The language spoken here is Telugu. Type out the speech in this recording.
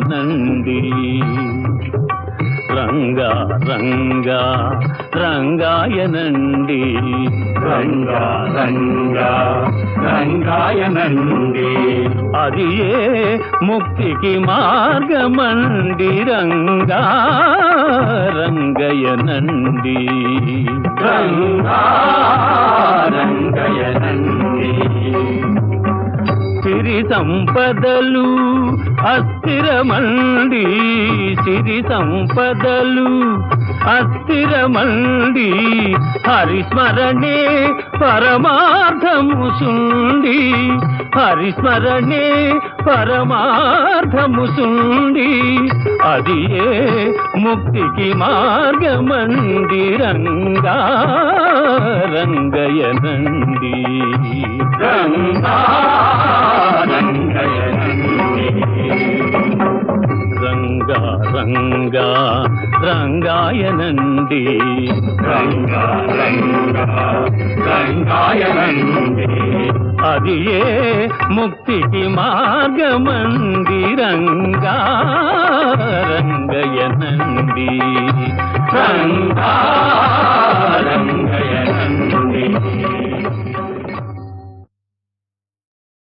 రంగాయనండి రంగా రంగా రంగాయనండి రంగా రంగా రంగాయనండి అది ఏ ముక్తికి మార్గమండి రంగా రంగయనండి రంగా రంగయనండి సిరి సంపదలు అస్థిరమండి సిరి సంపదలు అస్థిరమండి హరిస్మరణే పరమార్థము సుండి హరిస్మరణే పరమార్థము సుండి అది ఏ ముక్తికి మార్గమండి రంగా రంగయనండి రంగా రంగయనండి రంగా రంగా రంగాయనండి రంగా రంగా రంగాయనండి అది ఏ ముక్తికి మార్గమంది రంగా రంగయనండి రంగా రంగయనండి